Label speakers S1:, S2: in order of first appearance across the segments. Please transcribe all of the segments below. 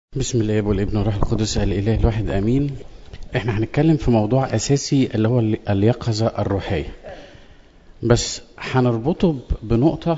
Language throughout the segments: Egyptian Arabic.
S1: بسم الله والابن والروح القدس الاله الواحد امين احنا هنتكلم في موضوع اساسي اللي هو اليقظه الروحيه بس هنربطه بنقطه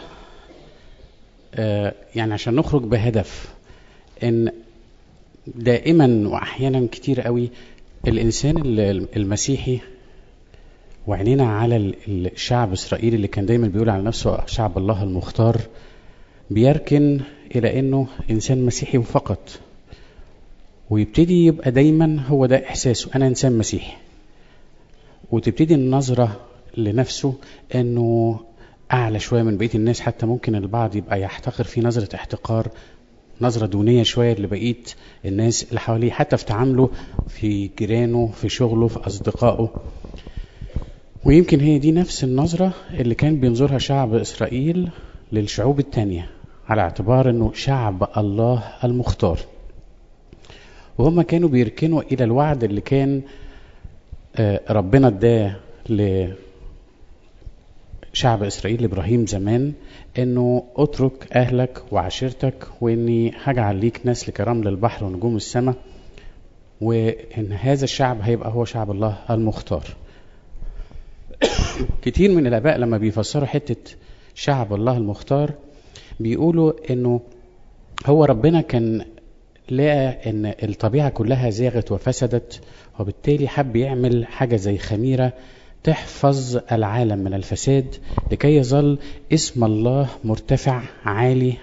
S1: آه يعني عشان نخرج بهدف ان دائما واحيانا كتير قوي الانسان المسيحي وعينينا على الشعب اسرائيل اللي كان دايما بيقول على نفسه شعب الله المختار بيركن الى انه انسان مسيحي فقط ويبتدي يبقى دايما هو ده احساسه انا انسان مسيحي وتبتدي النظره لنفسه انه اعلى شويه من بقيه الناس حتى ممكن البعض يبقى يحتقر في نظره احتقار نظره دونيه شويه لبقيه الناس اللي حواليه حتى في تعامله في جيرانه في شغله في اصدقائه ويمكن هي دي نفس النظره اللي كان بينظرها شعب اسرائيل للشعوب التانيه على اعتبار انه شعب الله المختار وهم كانوا بيركنوا الى الوعد اللي كان ربنا اداه لشعب اسرائيل ابراهيم زمان انه اترك اهلك وعشيرتك واني هجعل ليك نسل كرمل البحر ونجوم السماء وان هذا الشعب هيبقى هو شعب الله المختار كتير من الاباء لما بيفسروا حته شعب الله المختار بيقولوا انه هو ربنا كان لقى ان الطبيعه كلها زاغت وفسدت وبالتالي حب يعمل حاجه زي خميره تحفظ العالم من الفساد لكي يظل اسم الله مرتفع عالي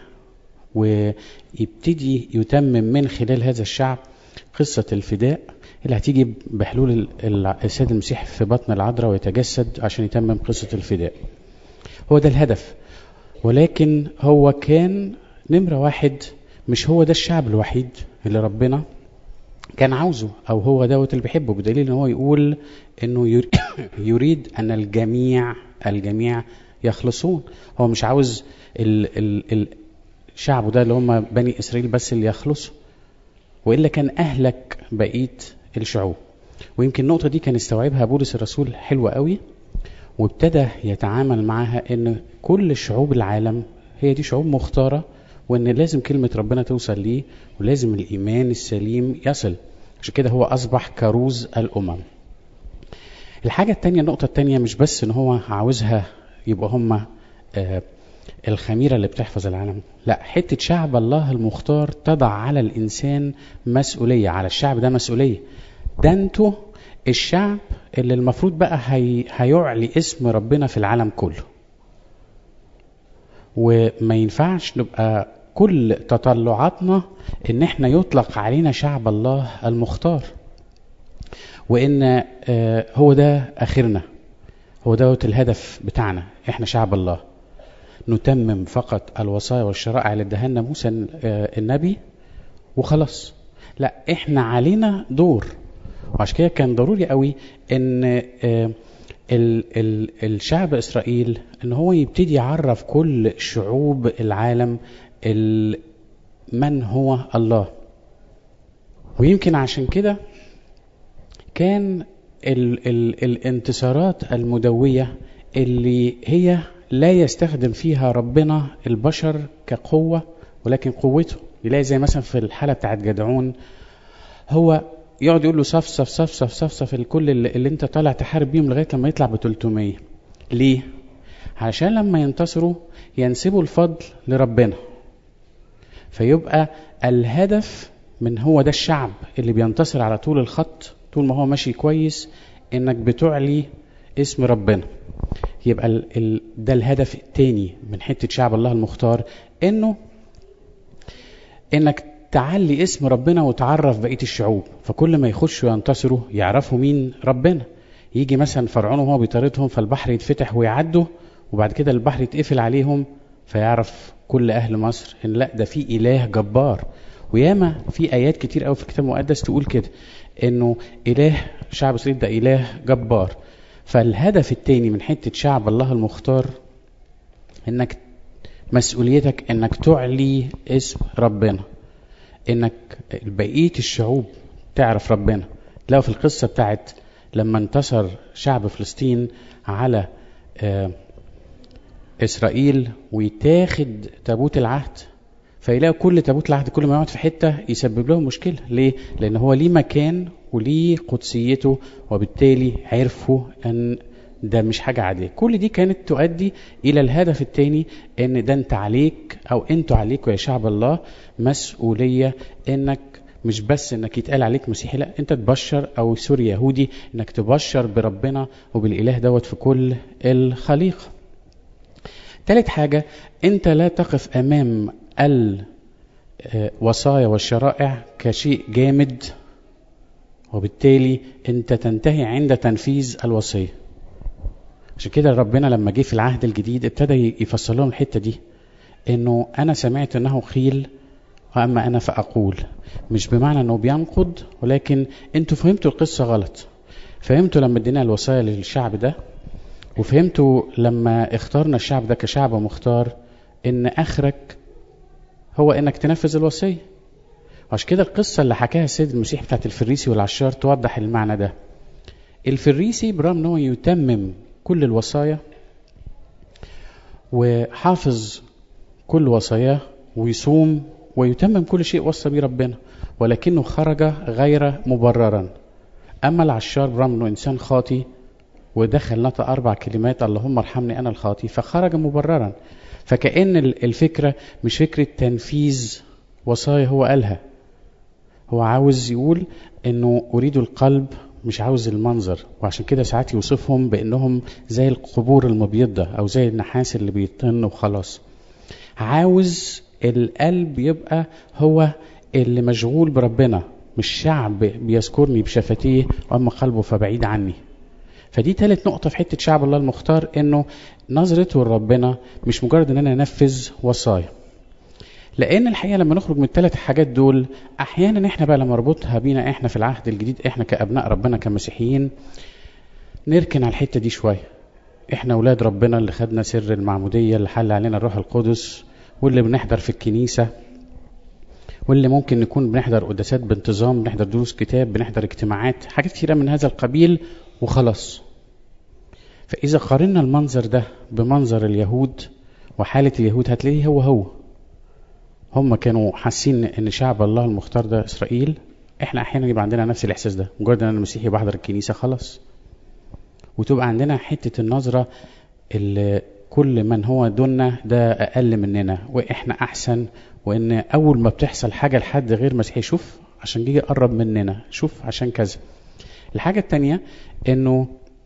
S1: ويبتدي يتمم من خلال هذا الشعب قصه الفداء اللي هتيجي بحلول السيد المسيح في بطن العذراء ويتجسد عشان يتمم قصه الفداء هو ده الهدف ولكن هو كان نمره واحد مش هو ده الشعب الوحيد اللي ربنا كان عاوزه او هو دوت اللي بيحبه بدليل ان هو يقول انه يريد ان الجميع الجميع يخلصون هو مش عاوز ال ال الشعب ده اللي هم بني اسرائيل بس اللي يخلصوا والا كان اهلك بقيه الشعوب ويمكن النقطه دي كان استوعبها بولس الرسول حلوه قوي وابتدى يتعامل معاها ان كل شعوب العالم هي دي شعوب مختاره وان لازم كلمه ربنا توصل ليه ولازم الايمان السليم يصل عشان كده هو اصبح كروز الامم الحاجه التانية النقطه التانية مش بس ان هو عاوزها يبقى هم آه الخميره اللي بتحفظ العالم لا حته شعب الله المختار تضع على الانسان مسؤوليه على الشعب ده مسؤوليه ده انتوا الشعب اللي المفروض بقى هي هيعلي اسم ربنا في العالم كله وما ينفعش نبقى كل تطلعاتنا ان احنا يطلق علينا شعب الله المختار وان هو ده اخرنا هو دوت الهدف بتاعنا احنا شعب الله نتمم فقط الوصايا والشرائع اللي ادهنا موسى النبي وخلاص لا احنا علينا دور وعشان كده كان ضروري قوي ان ال ال الشعب اسرائيل ان هو يبتدي يعرف كل شعوب العالم من هو الله ويمكن عشان كده كان ال ال الانتصارات المدوية اللي هي لا يستخدم فيها ربنا البشر كقوة ولكن قوته يلاقي زي مثلا في الحالة بتاعت جدعون هو يقعد يقول له صف صف صف صف صف صف الكل اللي, اللي انت طالع تحارب بيهم لغايه لما يطلع ب 300 ليه؟ علشان لما ينتصروا ينسبوا الفضل لربنا فيبقى الهدف من هو ده الشعب اللي بينتصر على طول الخط طول ما هو ماشي كويس انك بتعلي اسم ربنا يبقى ال ال ده الهدف التاني من حته شعب الله المختار انه انك تعلي اسم ربنا وتعرف بقيه الشعوب فكل ما يخشوا ينتصروا يعرفوا مين ربنا يجي مثلا فرعون وهو بيطاردهم فالبحر يتفتح ويعدوا وبعد كده البحر يتقفل عليهم فيعرف كل اهل مصر ان لا ده في اله جبار وياما في ايات كتير قوي في الكتاب المقدس تقول كده انه اله شعب اسرائيل ده اله جبار فالهدف التاني من حته شعب الله المختار انك مسؤوليتك انك تعلي اسم ربنا انك بقيه الشعوب تعرف ربنا لو في القصه بتاعت لما انتصر شعب فلسطين على اسرائيل ويتاخد تابوت العهد فيلاقوا كل تابوت العهد كل ما يقعد في حته يسبب لهم مشكله ليه لان هو ليه مكان وليه قدسيته وبالتالي عرفوا ان ده مش حاجة عادية كل دي كانت تؤدي إلى الهدف الثاني إن ده أنت عليك أو أنتوا عليكوا يا شعب الله مسؤولية إنك مش بس إنك يتقال عليك مسيحي لا أنت تبشر أو سوري يهودي إنك تبشر بربنا وبالإله دوت في كل الخليقة ثالث حاجة أنت لا تقف أمام الوصايا والشرائع كشيء جامد وبالتالي أنت تنتهي عند تنفيذ الوصية عشان كده ربنا لما جه في العهد الجديد ابتدى يفسر لهم الحته دي انه انا سمعت انه قيل واما انا فاقول مش بمعنى انه بينقض ولكن انتوا فهمتوا القصه غلط فهمتوا لما ادينا الوصايا للشعب ده وفهمتوا لما اخترنا الشعب ده كشعب مختار ان اخرك هو انك تنفذ الوصيه وعشان كده القصه اللي حكاها السيد المسيح بتاعت الفريسي والعشار توضح المعنى ده الفريسي برغم ان هو يتمم كل الوصايا وحافظ كل وصاياه ويصوم ويتمم كل شيء وصى به ربنا ولكنه خرج غير مبررا اما العشار برغم انه انسان خاطي ودخل نطق اربع كلمات اللهم ارحمني انا الخاطي فخرج مبررا فكأن الفكرة مش فكرة تنفيذ وصايا هو قالها هو عاوز يقول انه اريد القلب مش عاوز المنظر وعشان كده ساعات يوصفهم بانهم زي القبور المبيضة او زي النحاس اللي بيطن وخلاص عاوز القلب يبقى هو اللي مشغول بربنا مش شعب بيذكرني بشفتيه واما قلبه فبعيد عني فدي ثالث نقطة في حتة شعب الله المختار انه نظرته لربنا مش مجرد ان انا انفذ وصايا لان الحقيقه لما نخرج من الثلاث حاجات دول احيانا احنا بقى لما نربطها بينا احنا في العهد الجديد احنا كابناء ربنا كمسيحيين نركن على الحته دي شويه احنا اولاد ربنا اللي خدنا سر المعموديه اللي حل علينا الروح القدس واللي بنحضر في الكنيسه واللي ممكن نكون بنحضر قداسات بانتظام بنحضر دروس كتاب بنحضر اجتماعات حاجات كتيره من هذا القبيل وخلاص فاذا قارنا المنظر ده بمنظر اليهود وحاله اليهود هتلاقيه هو هو هم كانوا حاسين ان شعب الله المختار ده اسرائيل احنا احيانا يبقى عندنا نفس الاحساس ده مجرد ان انا مسيحي بحضر الكنيسه خلاص وتبقى عندنا حته النظره اللي كل من هو دوننا ده اقل مننا واحنا احسن وان اول ما بتحصل حاجه لحد غير مسيحي شوف عشان يجي يقرب مننا شوف عشان كذا الحاجه الثانيه انه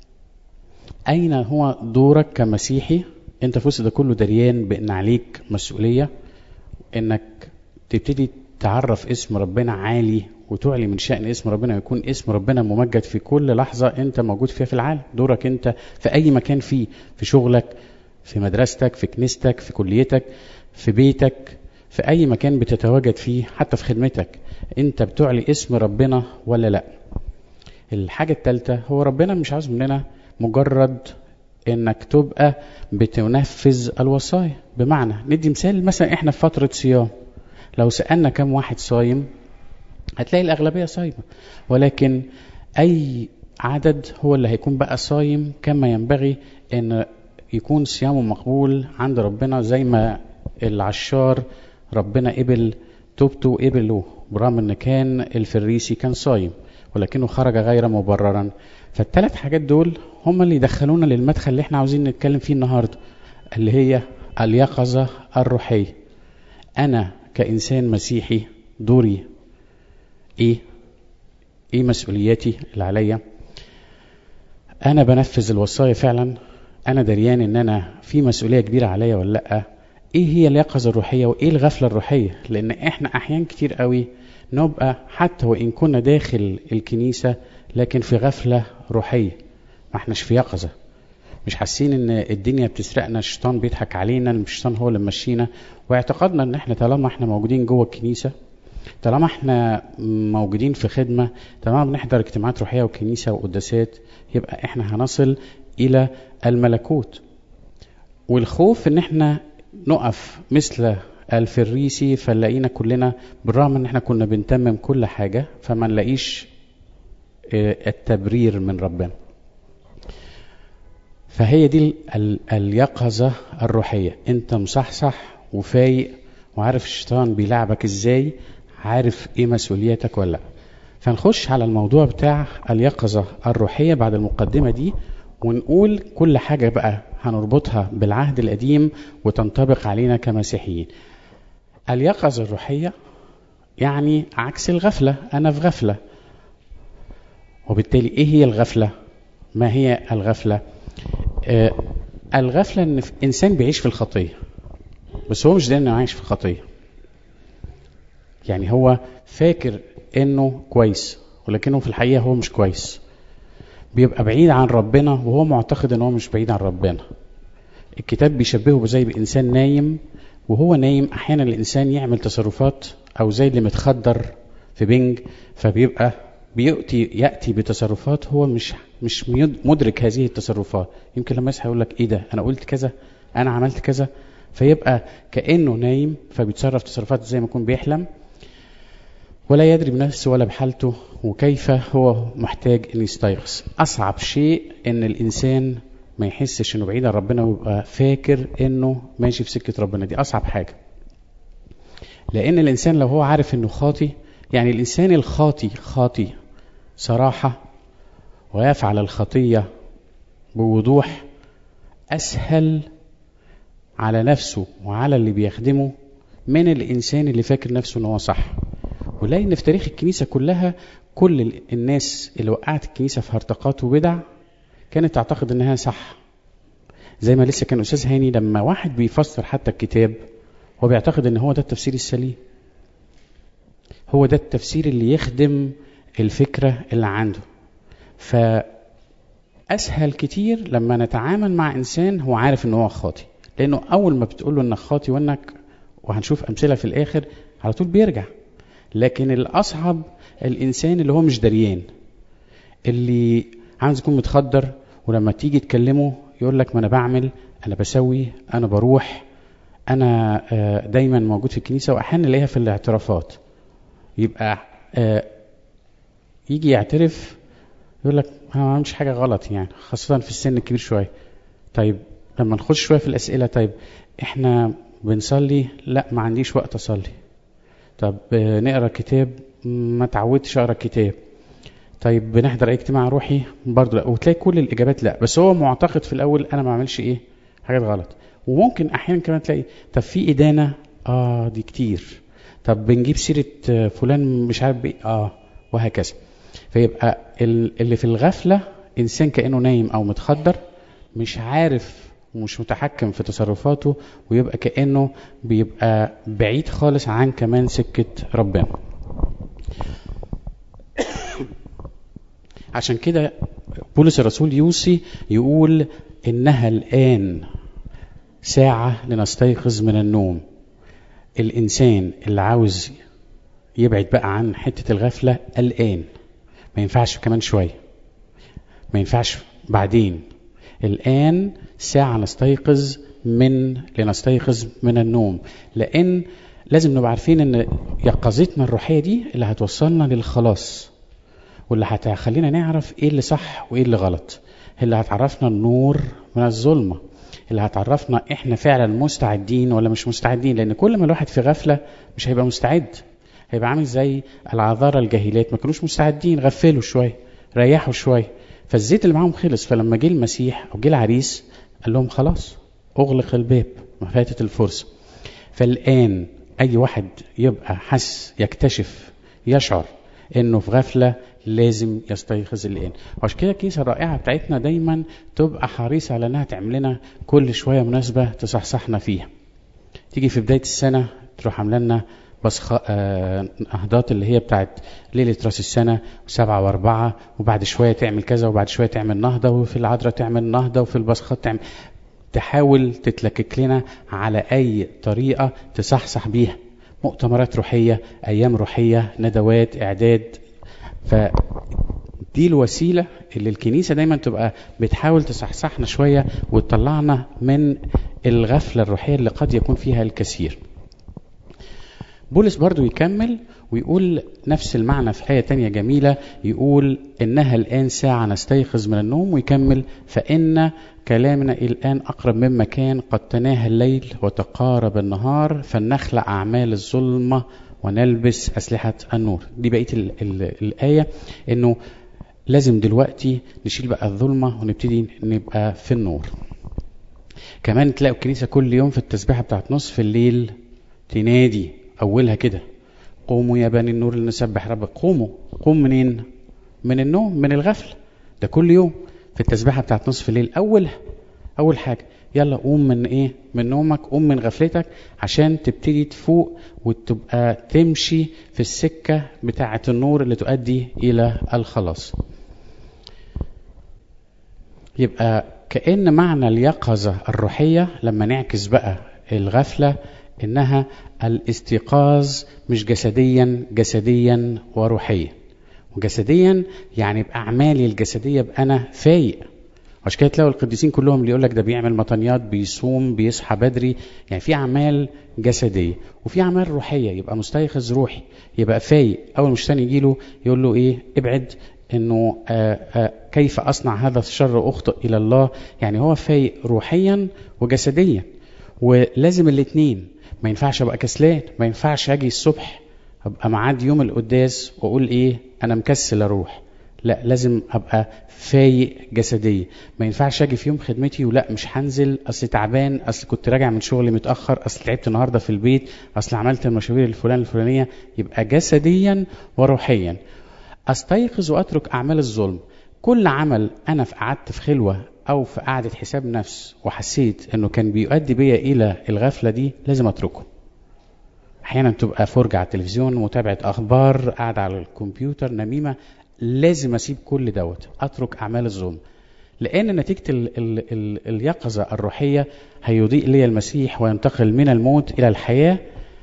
S1: اين هو دورك كمسيحي انت في وسط ده كله دريان بان عليك مسؤوليه انك تبتدي تعرف اسم ربنا عالي وتعلي من شأن اسم ربنا ويكون اسم ربنا ممجد في كل لحظة انت موجود فيها في العالم دورك انت في اي مكان فيه في شغلك في مدرستك في كنيستك في كليتك في بيتك في اي مكان بتتواجد فيه حتى في خدمتك انت بتعلي اسم ربنا ولا لا الحاجة الثالثة هو ربنا مش عاوز مننا مجرد انك تبقى بتنفذ الوصايا بمعنى ندي مثال مثلا احنا في فترة صيام لو سألنا كم واحد صايم هتلاقي الأغلبية صايمة ولكن أي عدد هو اللي هيكون بقى صايم كما ينبغي ان يكون صيامه مقبول عند ربنا زي ما العشار ربنا قبل توبته وقبله برغم ان كان الفريسي كان صايم ولكنه خرج غير مبررا فالثلاث حاجات دول هم اللي يدخلونا للمدخل اللي احنا عاوزين نتكلم فيه النهارده اللي هي اليقظة الروحية أنا كإنسان مسيحي دوري إيه؟ إيه مسؤولياتي اللي عليا؟ أنا بنفذ الوصايا فعلا أنا دريان إن أنا في مسؤولية كبيرة عليا ولا لأ؟ إيه هي اليقظة الروحية وإيه الغفلة الروحية؟ لأن إحنا أحيان كتير قوي نبقى حتى وإن كنا داخل الكنيسة لكن في غفلة روحية ما احناش في يقظة مش حاسين ان الدنيا بتسرقنا الشيطان بيضحك علينا الشيطان هو اللي ماشينا واعتقادنا ان احنا طالما احنا موجودين جوه الكنيسة طالما احنا موجودين في خدمة طالما بنحضر اجتماعات روحية وكنيسة وقداسات يبقى احنا هنصل الى الملكوت والخوف ان احنا نقف مثل الفريسي فنلاقينا كلنا بالرغم ان احنا كنا بنتمم كل حاجة فما نلاقيش التبرير من ربنا فهي دي ال اليقظة الروحية انت مصحصح وفايق وعارف الشيطان بيلعبك ازاي عارف ايه مسؤولياتك ولا لا فنخش على الموضوع بتاع اليقظة الروحية بعد المقدمة دي ونقول كل حاجة بقى هنربطها بالعهد القديم وتنطبق علينا كمسيحيين اليقظة الروحية يعني عكس الغفلة أنا في غفلة وبالتالي إيه هي الغفلة ما هي الغفلة آه الغفلة إن إنسان بيعيش في الخطية بس هو مش دايما عايش في الخطية يعني هو فاكر إنه كويس ولكنه في الحقيقة هو مش كويس بيبقى بعيد عن ربنا وهو معتقد ان هو مش بعيد عن ربنا الكتاب بيشبهه زي بانسان نايم وهو نايم احيانا الانسان يعمل تصرفات او زي اللي متخدر في بنج فبيبقى بيأتي يأتي بتصرفات هو مش مش مدرك هذه التصرفات يمكن لما يصحى يقول لك ايه ده انا قلت كذا انا عملت كذا فيبقى كانه نايم فبيتصرف تصرفات زي ما يكون بيحلم ولا يدري بنفسه ولا بحالته وكيف هو محتاج ان يستيقظ اصعب شيء ان الانسان ما يحسش انه بعيد عن ربنا ويبقى فاكر انه ماشي في سكه ربنا دي اصعب حاجه لان الانسان لو هو عارف انه خاطي يعني الانسان الخاطي خاطي صراحه ويفعل الخطيه بوضوح اسهل على نفسه وعلى اللي بيخدمه من الانسان اللي فاكر نفسه ان هو صح ونلاقي ان في تاريخ الكنيسه كلها كل الناس اللي وقعت الكنيسه في هرطقات وبدع كانت تعتقد انها صح زي ما لسه كان استاذ هاني لما واحد بيفسر حتى الكتاب هو بيعتقد ان هو ده التفسير السليم هو ده التفسير اللي يخدم الفكره اللي عنده فاسهل كتير لما نتعامل مع انسان هو عارف ان هو خاطي لانه اول ما بتقول له انك خاطي وانك وهنشوف امثله في الاخر على طول بيرجع لكن الاصعب الانسان اللي هو مش دريان اللي عاوز يكون متخدر ولما تيجي تكلمه يقول لك ما انا بعمل انا بسوي انا بروح انا دايما موجود في الكنيسه واحيانا نلاقيها في الاعترافات يبقى يجي يعترف يقول لك انا ما عملتش حاجه غلط يعني خاصه في السن الكبير شويه طيب لما نخش شويه في الاسئله طيب احنا بنصلي لا ما عنديش وقت اصلي طب نقرا كتاب ما تعودتش اقرا كتاب طيب بنحضر اي اجتماع روحي برضه لا وتلاقي كل الاجابات لا بس هو معتقد في الاول انا ما اعملش ايه حاجات غلط وممكن احيانا كمان تلاقي طب في ادانه اه دي كتير طب بنجيب سيره فلان مش عارف ايه اه وهكذا فيبقى اللي في الغفله انسان كانه نايم او متخدر مش عارف ومش متحكم في تصرفاته ويبقى كانه بيبقى بعيد خالص عن كمان سكه ربنا عشان كده بولس الرسول يوصي يقول انها الان ساعه لنستيقظ من النوم الانسان اللي عاوز يبعد بقى عن حته الغفله الان ما ينفعش كمان شويه ما ينفعش بعدين الان ساعه نستيقظ من لنستيقظ من النوم لان لازم نبقى عارفين ان يقظتنا الروحيه دي اللي هتوصلنا للخلاص واللي هتخلينا نعرف ايه اللي صح وايه اللي غلط اللي هتعرفنا النور من الظلمه اللي هتعرفنا احنا فعلا مستعدين ولا مش مستعدين لان كل ما الواحد في غفله مش هيبقى مستعد هيبقى عامل زي العذارى الجاهلات ما كانوش مستعدين غفلوا شويه ريحوا شويه فالزيت اللي معاهم خلص فلما جه المسيح او جه العريس قال لهم خلاص اغلق الباب ما فاتت الفرصه فالان اي واحد يبقى حس يكتشف يشعر انه في غفله لازم يستيقظ الان وعشان كده الكنيسه الرائعه بتاعتنا دايما تبقى حريصه على انها تعمل لنا كل شويه مناسبه تصحصحنا فيها تيجي في بدايه السنه تروح عامله لنا بس آه اهدات اللي هي بتاعت ليله راس السنه وسبعه واربعه وبعد شويه تعمل كذا وبعد شويه تعمل نهضه وفي العذراء تعمل نهضه وفي البصخات تعمل تحاول تتلكك لنا على اي طريقه تصحصح بيها مؤتمرات روحيه ايام روحيه ندوات اعداد فدي الوسيله اللي الكنيسه دايما تبقى بتحاول تصحصحنا شويه وتطلعنا من الغفله الروحيه اللي قد يكون فيها الكثير بولس برضو يكمل ويقول نفس المعنى في آية تانية جميلة يقول إنها الآن ساعة نستيقظ من النوم ويكمل فإن كلامنا الآن أقرب مما كان قد تناهى الليل وتقارب النهار فلنخلع أعمال الظلمة ونلبس أسلحة النور دي بقية ال ال الآية إنه لازم دلوقتي نشيل بقى الظلمة ونبتدي نبقى في النور كمان تلاقوا الكنيسة كل يوم في التسبيحة بتاعت نصف الليل تنادي أولها كده قوموا يا بني النور لنسبح رب قوموا قوم منين من النوم من الغفل ده كل يوم في التسبيحة بتاعت نصف الليل أولها أول حاجة يلا قوم من ايه من نومك قوم من غفلتك عشان تبتدي تفوق وتبقى تمشي في السكة بتاعة النور اللي تؤدي إلى الخلاص يبقى كأن معنى اليقظة الروحية لما نعكس بقى الغفلة إنها الاستيقاظ مش جسديا جسديا وروحيا وجسديا يعني بأعمالي الجسدية بقى أنا فايق عشان كده تلاقوا القديسين كلهم اللي يقول لك ده بيعمل مطنيات بيصوم بيصحى بدري يعني في اعمال جسديه وفي اعمال روحيه يبقى مستيقظ روحي يبقى فايق اول مش تاني يجي له يقول له ايه ابعد انه آآ آآ كيف اصنع هذا الشر اخطئ الى الله يعني هو فايق روحيا وجسديا ولازم الاثنين ما ينفعش ابقى كسلان ما ينفعش اجي الصبح ابقى معاد يوم القداس واقول ايه انا مكسل اروح لا لازم ابقى فايق جسديا ما ينفعش اجي في يوم خدمتي ولا مش هنزل اصل تعبان اصل كنت راجع من شغلي متاخر اصل تعبت النهارده في البيت اصل عملت المشاوير الفلان الفلانيه يبقى جسديا وروحيا استيقظ واترك اعمال الظلم كل عمل انا في قعدت في خلوه او في قعده حساب نفس وحسيت انه كان بيؤدي بيا الى الغفله دي لازم اتركه احيانا تبقى فرجه على التلفزيون متابعه اخبار قاعد على الكمبيوتر نميمه لازم اسيب كل دوت اترك اعمال الظلم لان نتيجه ال ال ال اليقظه الروحيه هيضيء لي المسيح وينتقل من الموت الى الحياه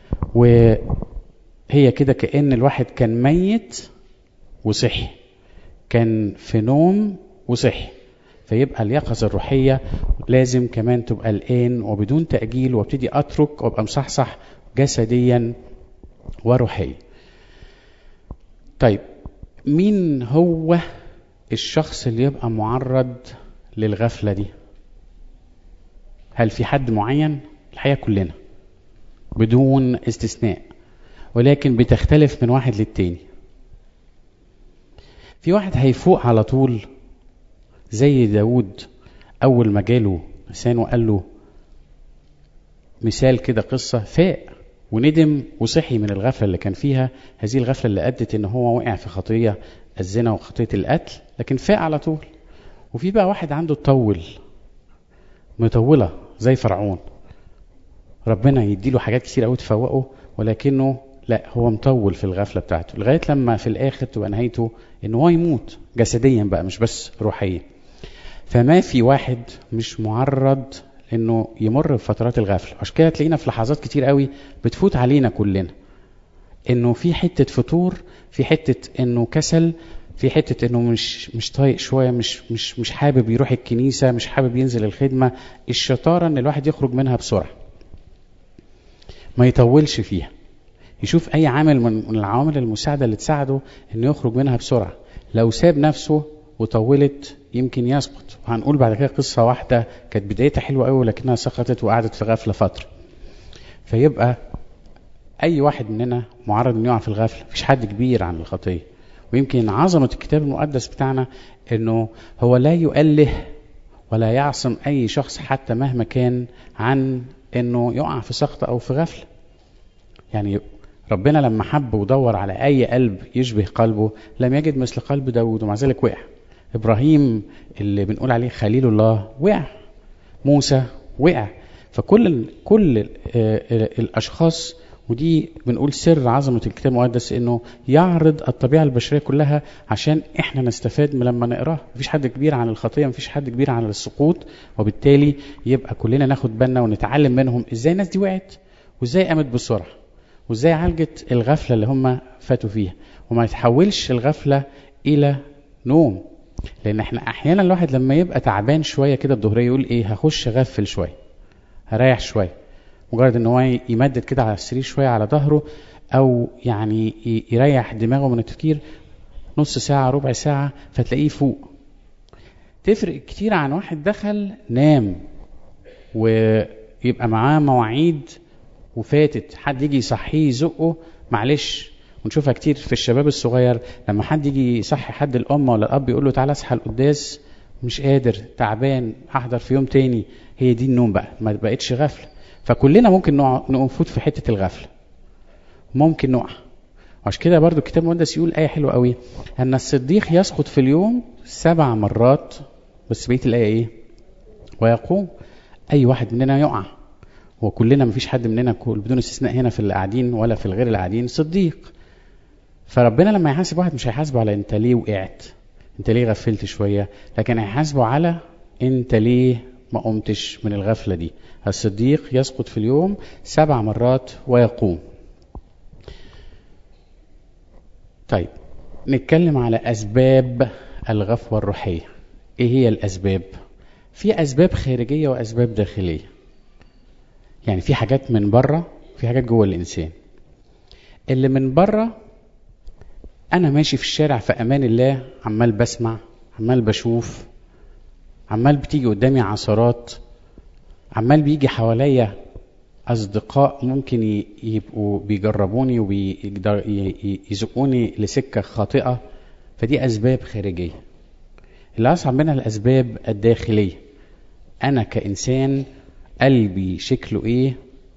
S1: وهي كده كان الواحد كان ميت وصحي كان في نوم وصحي فيبقى اليقظه الروحيه لازم كمان تبقى الان وبدون تاجيل وابتدي اترك وابقى مصحصح جسديا وروحيا طيب مين هو الشخص اللي يبقى معرض للغفلة دي هل في حد معين الحقيقة كلنا بدون استثناء ولكن بتختلف من واحد للتاني في واحد هيفوق على طول زي داود أول ما جاله لسانه قال له مثال كده قصة فاق وندم وصحي من الغفله اللي كان فيها هذه الغفله اللي ادت ان هو وقع في خطيه الزنا وخطيه القتل لكن فاق على طول وفي بقى واحد عنده طول مطوله زي فرعون ربنا يديله حاجات كتير قوي تفوقه ولكنه لا هو مطول في الغفله بتاعته لغايه لما في الاخر تبقى نهايته ان هو يموت جسديا بقى مش بس روحيا فما في واحد مش معرض انه يمر بفترات الغفله عشان كده تلاقينا في لحظات كتير قوي بتفوت علينا كلنا انه في حته فتور في حته انه كسل في حته انه مش مش طايق شويه مش مش مش حابب يروح الكنيسه مش حابب ينزل الخدمه الشطاره ان الواحد يخرج منها بسرعه ما يطولش فيها يشوف اي عامل من العوامل المساعده اللي تساعده انه يخرج منها بسرعه لو ساب نفسه وطولت يمكن يسقط وهنقول بعد كده قصة واحدة كانت بدايتها حلوة قوي لكنها سقطت وقعدت في غفلة فترة فيبقى أي واحد مننا معرض إنه يقع في الغفلة مفيش حد كبير عن الخطية ويمكن عظمة الكتاب المقدس بتاعنا إنه هو لا يؤله ولا يعصم أي شخص حتى مهما كان عن إنه يقع في سقط أو في غفلة يعني ربنا لما حب ودور على أي قلب يشبه قلبه لم يجد مثل قلب داود ومع ذلك وقع ابراهيم اللي بنقول عليه خليل الله وقع موسى وقع فكل كل الاشخاص ودي بنقول سر عظمه الكتاب المقدس انه يعرض الطبيعه البشريه كلها عشان احنا نستفاد من لما نقراه مفيش حد كبير عن الخطيه مفيش حد كبير عن السقوط وبالتالي يبقى كلنا ناخد بالنا ونتعلم منهم ازاي الناس دي وقعت وازاي قامت بسرعه وازاي عالجت الغفله اللي هم فاتوا فيها وما يتحولش الغفله الى نوم لان احنا احيانا الواحد لما يبقى تعبان شويه كده الظهريه يقول ايه هخش اغفل شويه هريح شويه مجرد ان هو يمدد كده على السرير شويه على ظهره او يعني يريح دماغه من التفكير نص ساعة ربع ساعة فتلاقيه فوق تفرق كتير عن واحد دخل نام ويبقى معاه مواعيد وفاتت حد يجي يصحيه يزقه معلش ونشوفها كتير في الشباب الصغير لما حد يجي يصحي حد الام ولا الاب يقول له تعالى اصحى القداس مش قادر تعبان هحضر في يوم تاني هي دي النوم بقى ما بقتش غفله فكلنا ممكن نفوت في حته الغفله ممكن نقع عشان كده برضو الكتاب المقدس يقول آية حلوة قوي أن الصديق يسقط في اليوم سبع مرات بس بقية الآية إيه؟ ويقوم أي واحد مننا يقع وكلنا مفيش حد مننا بدون استثناء هنا في اللي قاعدين ولا في الغير القاعدين صديق فربنا لما يحاسب واحد مش هيحاسبه على انت ليه وقعت انت ليه غفلت شوية لكن هيحاسبه على انت ليه ما قمتش من الغفلة دي الصديق يسقط في اليوم سبع مرات ويقوم طيب نتكلم على أسباب الغفوة الروحية إيه هي الأسباب؟ في أسباب خارجية وأسباب داخلية يعني في حاجات من بره في حاجات جوه الإنسان اللي من بره أنا ماشي في الشارع في أمان الله عمال بسمع عمال بشوف عمال بتيجي قدامي عثرات عمال بيجي حواليا أصدقاء ممكن يبقوا بيجربوني ويزقوني لسكة خاطئة فدي أسباب خارجية اللي أصعب منها الأسباب الداخلية أنا كإنسان قلبي شكله إيه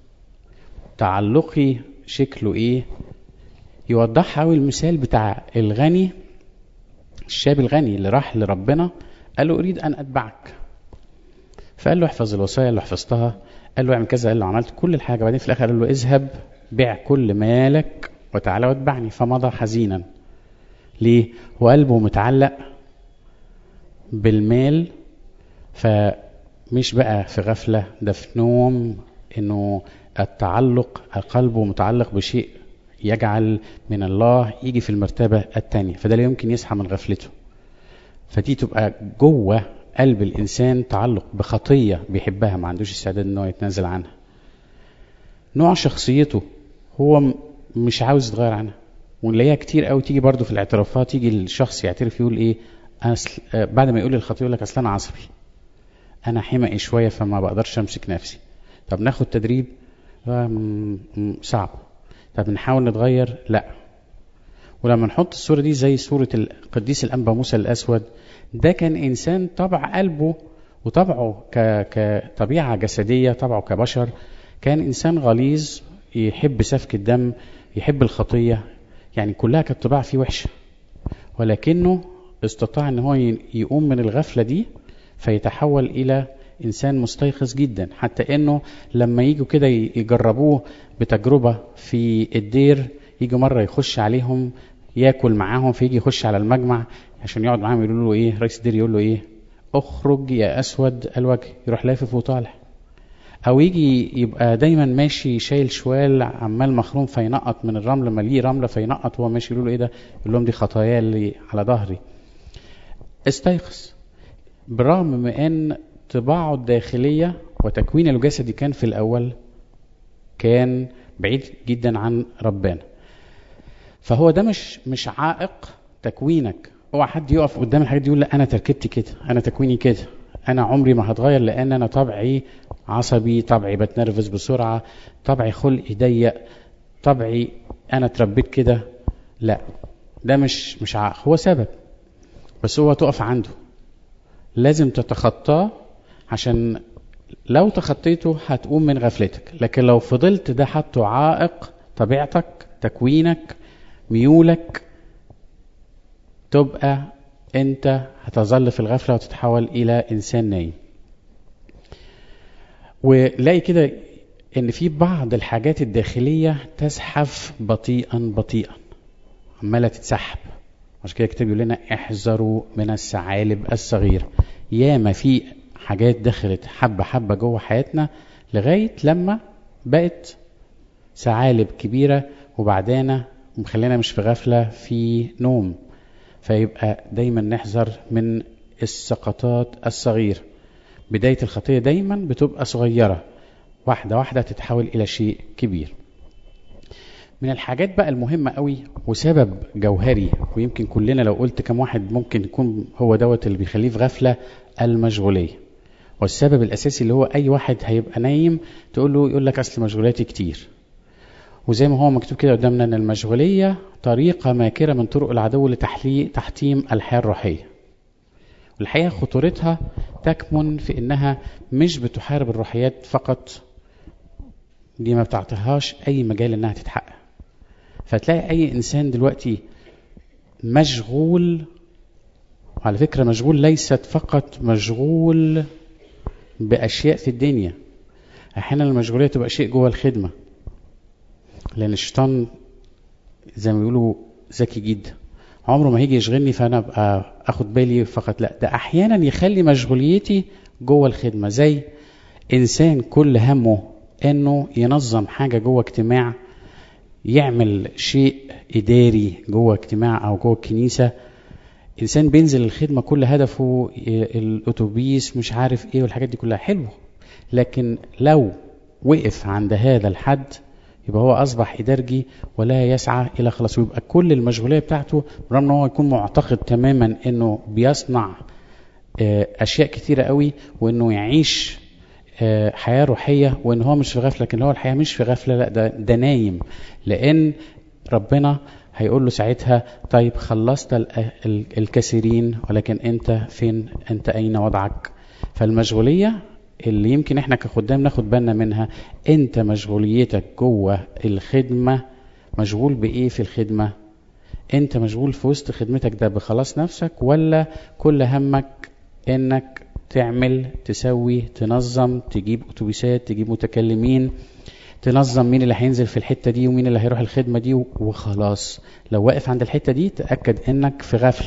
S1: تعلقي شكله إيه يوضحها أوي المثال بتاع الغني الشاب الغني اللي راح لربنا قال له أريد أن أتبعك فقال له احفظ الوصايا اللي حفظتها قال له اعمل كذا قال له عملت كل الحاجة بعدين في الآخر قال له اذهب بيع كل مالك وتعالى واتبعني فمضى حزينا ليه؟ وقلبه متعلق بالمال فمش بقى في غفلة ده في نوم انه التعلق قلبه متعلق بشيء يجعل من الله يجي في المرتبة الثانية فده لا يمكن يصحى من غفلته فدي تبقى جوه قلب الإنسان تعلق بخطية بيحبها ما عندوش استعداد إنه يتنازل عنها نوع شخصيته هو مش عاوز يتغير عنها ونلاقيها كتير قوي تيجي برضه في الاعترافات يجي الشخص يعترف يقول ايه أصل بعد ما يقول الخطيه يقول لك اصل انا عصبي انا حمقي شويه فما بقدرش امسك نفسي طب ناخد تدريب صعب طب نحاول نتغير لا ولما نحط الصوره دي زي صوره القديس الانبا موسى الاسود ده كان انسان طبع قلبه وطبعه كطبيعه جسديه طبعه كبشر كان انسان غليظ يحب سفك الدم يحب الخطيه يعني كلها كانت طباع فيه وحشه ولكنه استطاع ان هو يقوم من الغفله دي فيتحول الى انسان مستيقظ جدا حتى انه لما يجوا كده يجربوه بتجربه في الدير يجي مره يخش عليهم ياكل معاهم فيجي يخش على المجمع عشان يقعد معاهم يقولوا له ايه رئيس الدير يقول له ايه اخرج يا اسود الوجه يروح لافف وطالع او يجي يبقى دايما ماشي شايل شوال عمال مخروم فينقط من الرمل مليه رمله فينقط وهو ماشي يقول له ايه ده يقول لهم دي خطايا اللي على ظهري استيقظ بالرغم من ان طباعه الداخليه وتكوين الجسدي كان في الاول كان بعيد جدا عن ربنا فهو ده مش مش عائق تكوينك اوعى حد يقف قدام الحاجات دي يقول لا انا تركيبتي كده انا تكويني كده انا عمري ما هتغير لان انا طبعي عصبي طبعي بتنرفز بسرعه طبعي خلقي ضيق طبعي انا اتربيت كده لا ده مش مش عائق هو سبب بس هو تقف عنده لازم تتخطاه عشان لو تخطيته هتقوم من غفلتك لكن لو فضلت ده حطه عائق طبيعتك تكوينك ميولك تبقى انت هتظل في الغفلة وتتحول الى انسان نايم ولاقي كده ان في بعض الحاجات الداخلية تزحف بطيئا بطيئا عمالة تتسحب عشان كده الكتاب يقول لنا احذروا من الثعالب الصغيرة ياما في حاجات دخلت حبة حبة جوه حياتنا لغاية لما بقت ثعالب كبيرة وبعدين مخلينا مش في غفلة في نوم فيبقى دايما نحذر من السقطات الصغيرة بداية الخطية دايما بتبقى صغيرة واحدة واحدة تتحول إلى شيء كبير من الحاجات بقى المهمة قوي وسبب جوهري ويمكن كلنا لو قلت كم واحد ممكن يكون هو دوت اللي بيخليه في غفلة المشغولية والسبب الأساسي اللي هو أي واحد هيبقى نايم تقول له يقول لك أصل مشغولاتي كتير وزي ما هو مكتوب كده قدامنا أن المشغولية طريقة ماكرة من طرق العدو لتحتيم الحياة الروحية والحقيقة خطورتها تكمن في إنها مش بتحارب الروحيات فقط دي ما بتعطيهاش أي مجال إنها تتحقق فتلاقي أي إنسان دلوقتي مشغول وعلى فكرة مشغول ليست فقط مشغول بأشياء في الدنيا أحيانا المشغولية تبقى شيء جوه الخدمة لأن الشيطان زي ما بيقولوا ذكي جدا عمره ما هيجي يشغلني فأنا أبقى أخد بالي فقط لا ده أحيانا يخلي مشغوليتي جوه الخدمة زي إنسان كل همه إنه ينظم حاجة جوه اجتماع يعمل شيء إداري جوه اجتماع أو جوه الكنيسة إنسان بينزل الخدمة كل هدفه الأتوبيس مش عارف إيه والحاجات دي كلها حلوة لكن لو وقف عند هذا الحد يبقى هو أصبح إدارجي ولا يسعى إلى خلاص ويبقى كل المشغولية بتاعته رغم إن هو يكون معتقد تماما إنه بيصنع أشياء كتيرة قوي وإنه يعيش حياة روحية وإن هو مش في غفلة لكن هو الحياة مش في غفلة لا ده, ده نايم لأن ربنا هيقول له ساعتها طيب خلصت الكثيرين ولكن أنت فين أنت أين وضعك فالمشغولية اللي يمكن احنا كخدام ناخد بالنا منها انت مشغوليتك جوه الخدمة مشغول بايه في الخدمة انت مشغول في وسط خدمتك ده بخلاص نفسك ولا كل همك انك تعمل تسوي تنظم تجيب اتوبيسات تجيب متكلمين تنظم مين اللي هينزل في الحته دي ومين اللي هيروح الخدمه دي وخلاص لو واقف عند الحته دي تاكد انك في غفله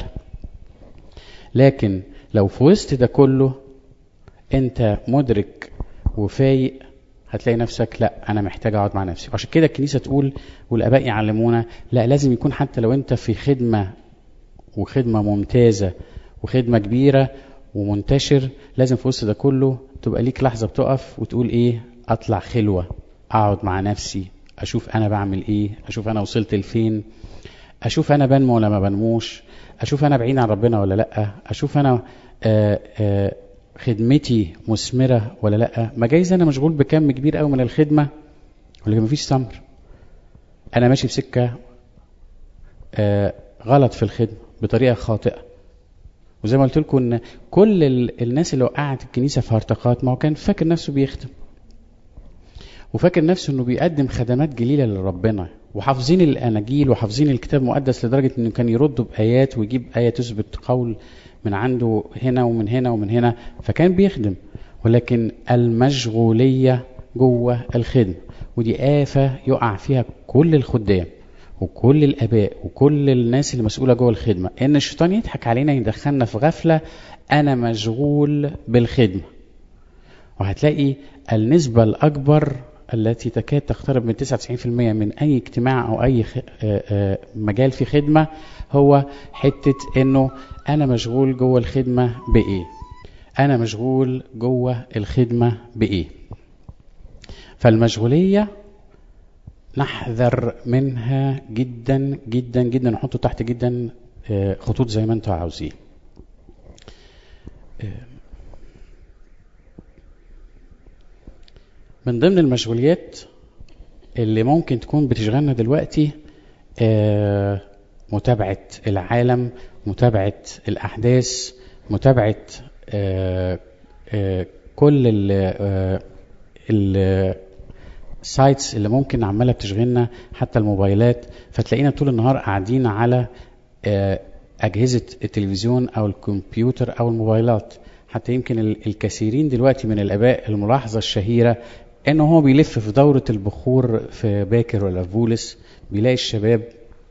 S1: لكن لو في وسط ده كله انت مدرك وفايق هتلاقي نفسك لا انا محتاج اقعد مع نفسي عشان كده الكنيسه تقول والاباء يعلمونا لا لازم يكون حتى لو انت في خدمه وخدمه ممتازه وخدمه كبيره ومنتشر لازم في وسط ده كله تبقى ليك لحظه بتقف وتقول ايه اطلع خلوه اقعد مع نفسي اشوف انا بعمل ايه اشوف انا وصلت لفين اشوف انا بنمو ولا ما بنموش اشوف انا بعيد عن ربنا ولا لا اشوف انا آآ آآ خدمتي مثمرة ولا لا ما جايز انا مشغول بكم كبير قوي من الخدمة ولكن مفيش ثمر انا ماشي في سكة غلط في الخدمة بطريقة خاطئة وزي ما قلت لكم ان كل الناس اللي وقعت الكنيسة في هرطقات ما هو كان فاكر نفسه بيخدم وفاكر نفسه انه بيقدم خدمات جليله لربنا وحافظين الاناجيل وحافظين الكتاب المقدس لدرجه انه كان يرد بايات ويجيب ايه تثبت قول من عنده هنا ومن هنا ومن هنا فكان بيخدم ولكن المشغوليه جوه الخدمه ودي آفة يقع فيها كل الخدام وكل الآباء وكل الناس اللي مسؤولة جوه الخدمة إن الشيطان يضحك علينا يدخلنا في غفلة أنا مشغول بالخدمة وهتلاقي النسبة الأكبر التي تكاد تقترب من 99% من أي اجتماع أو أي مجال في خدمة هو حتة إنه أنا مشغول جوه الخدمة بإيه؟ أنا مشغول جوه الخدمة بإيه؟ فالمشغولية نحذر منها جدا جدا جدا نحطه تحت جدا خطوط زي ما انتوا عاوزين من ضمن المشغوليات اللي ممكن تكون بتشغلنا دلوقتي متابعة العالم متابعة الأحداث متابعة كل السايتس اللي ممكن عمالة بتشغلنا حتى الموبايلات فتلاقينا طول النهار قاعدين على أجهزة التلفزيون أو الكمبيوتر أو الموبايلات حتى يمكن الكثيرين دلوقتي من الآباء الملاحظة الشهيرة انه هو بيلف في دورة البخور في باكر ولا في بولس بيلاقي الشباب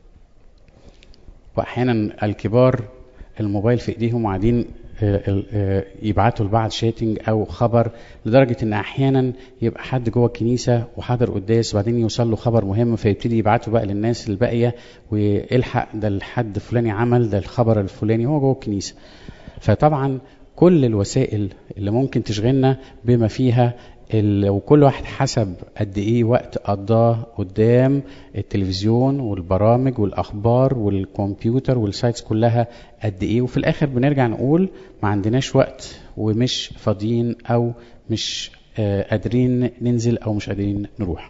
S1: واحيانا الكبار الموبايل في ايديهم وقاعدين يبعتوا لبعض شاتنج او خبر لدرجه ان احيانا يبقى حد جوه الكنيسه وحاضر قداس وبعدين يوصل له خبر مهم فيبتدي يبعته بقى للناس الباقيه ويلحق ده الحد فلاني عمل ده الخبر الفلاني هو جوه الكنيسه فطبعا كل الوسائل اللي ممكن تشغلنا بما فيها لو كل واحد حسب قد ايه وقت قضاه قدام التلفزيون والبرامج والاخبار والكمبيوتر والسايتس كلها قد ايه وفي الاخر بنرجع نقول ما عندناش وقت ومش فاضيين او مش قادرين ننزل او مش قادرين نروح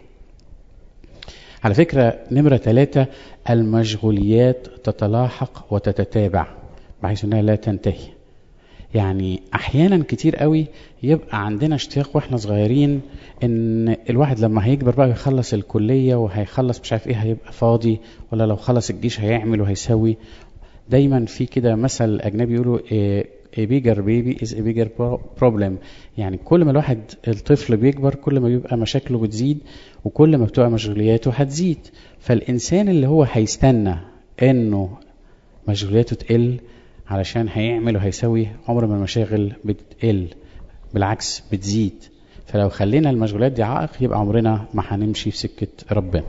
S1: على فكرة نمرة ثلاثة المشغوليات تتلاحق وتتتابع بحيث انها لا تنتهي يعني احيانا كتير قوي يبقى عندنا اشتياق واحنا صغيرين ان الواحد لما هيكبر بقى يخلص الكليه وهيخلص مش عارف ايه هيبقى فاضي ولا لو خلص الجيش هيعمل وهيسوي دايما في كده مثل اجنبي يقولوا a bigger baby is a bigger problem يعني كل ما الواحد الطفل بيكبر كل ما بيبقى مشاكله بتزيد وكل ما بتبقى مشغولياته هتزيد فالانسان اللي هو هيستنى انه مشغولياته تقل علشان هيعمل وهيسوي عمر ما المشاغل بتقل بالعكس بتزيد فلو خلينا المشغولات دي عائق يبقى عمرنا ما هنمشي في سكة ربنا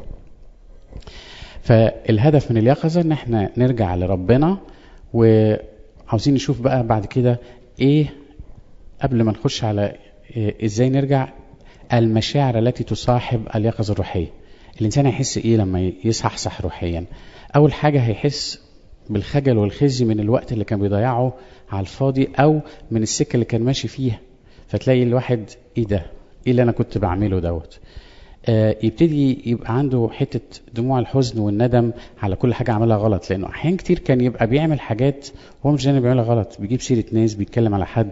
S1: فالهدف من اليقظة ان احنا نرجع لربنا وعاوزين نشوف بقى بعد كده ايه قبل ما نخش على إيه ازاي نرجع المشاعر التي تصاحب اليقظة الروحية الانسان هيحس ايه لما يصحصح روحيا اول حاجة هيحس بالخجل والخزي من الوقت اللي كان بيضيعه على الفاضي او من السكه اللي كان ماشي فيها فتلاقي الواحد ايه ده ايه اللي انا كنت بعمله دوت آه يبتدي يبقى عنده حته دموع الحزن والندم على كل حاجه عملها غلط لانه احيان كتير كان يبقى بيعمل حاجات هو مش جانب بيعملها غلط بيجيب سيره ناس بيتكلم على حد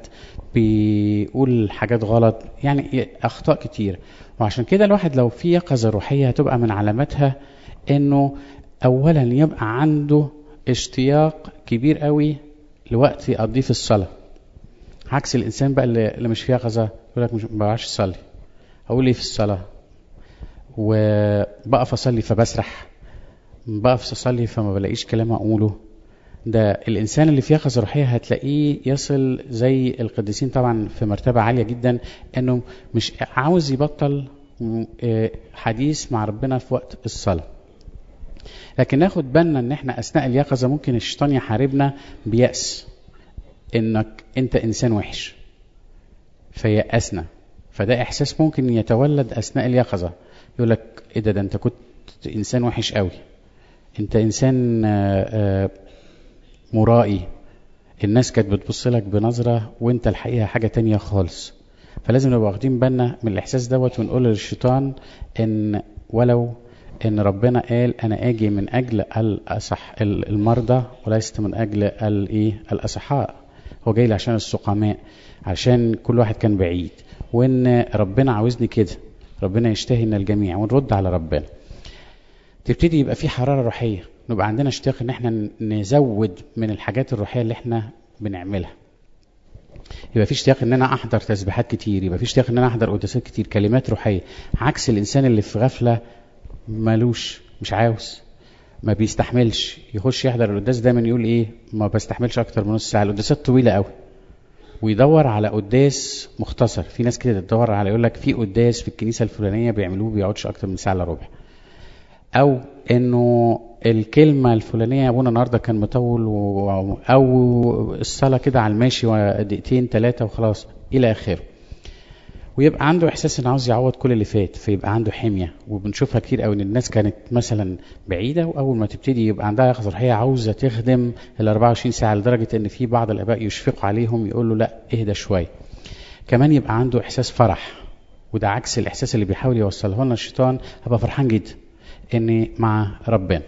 S1: بيقول حاجات غلط يعني اخطاء كتير وعشان كده الواحد لو في يقظه روحيه هتبقى من علاماتها انه اولا يبقى عنده اشتياق كبير قوي لوقت يقضيه في الصلاة عكس الإنسان بقى اللي مش في يقظة يقول لك مش ما بعرفش أصلي أقول إيه في الصلاة وبقف أصلي فبسرح بقف أصلي فما بلاقيش كلام أقوله ده الإنسان اللي في يقظة روحية هتلاقيه يصل زي القديسين طبعا في مرتبة عالية جدا إنه مش عاوز يبطل حديث مع ربنا في وقت الصلاه لكن ناخد بالنا ان احنا اثناء اليقظه ممكن الشيطان يحاربنا بيأس انك انت انسان وحش فيأسنا فده احساس ممكن يتولد اثناء اليقظه يقول لك ايه ده ده انت كنت انسان وحش قوي انت انسان مرائي الناس كانت بتبص لك بنظره وانت الحقيقه حاجه تانية خالص فلازم نبقى واخدين بالنا من الاحساس دوت ونقول للشيطان ان ولو ان ربنا قال انا اجي من اجل الاصح المرضى وليست من اجل الايه الاصحاء هو جاي لي عشان السقماء عشان كل واحد كان بعيد وان ربنا عاوزني كده ربنا يشتهي ان الجميع ونرد على ربنا تبتدي يبقى في حراره روحيه نبقى عندنا اشتياق ان احنا نزود من الحاجات الروحيه اللي احنا بنعملها يبقى في اشتياق ان انا احضر تسبيحات كتير يبقى في اشتياق ان انا احضر قداسات كتير كلمات روحيه عكس الانسان اللي في غفله مالوش مش عاوز ما بيستحملش يخش يحضر القداس دايما يقول ايه ما بستحملش اكتر من نص ساعه القداسات طويله قوي ويدور على قداس مختصر في ناس كده تدور على يقول لك في قداس في الكنيسه الفلانيه بيعملوه بيقعدش اكتر من ساعه الا ربع او انه الكلمه الفلانيه يا ابونا النهارده كان مطول و... او الصلاه كده على الماشي دقيقتين ثلاثه وخلاص الى اخره ويبقى عنده احساس انه عاوز يعوض كل اللي فات فيبقى عنده حميه وبنشوفها كتير قوي ان الناس كانت مثلا بعيده واول ما تبتدي يبقى عندها يقظه روحيه عاوزه تخدم ال 24 ساعه لدرجه ان في بعض الاباء يشفقوا عليهم يقول له لا اهدى شويه كمان يبقى عنده احساس فرح وده عكس الاحساس اللي بيحاول يوصله لنا الشيطان هبقى فرحان جدا اني مع ربنا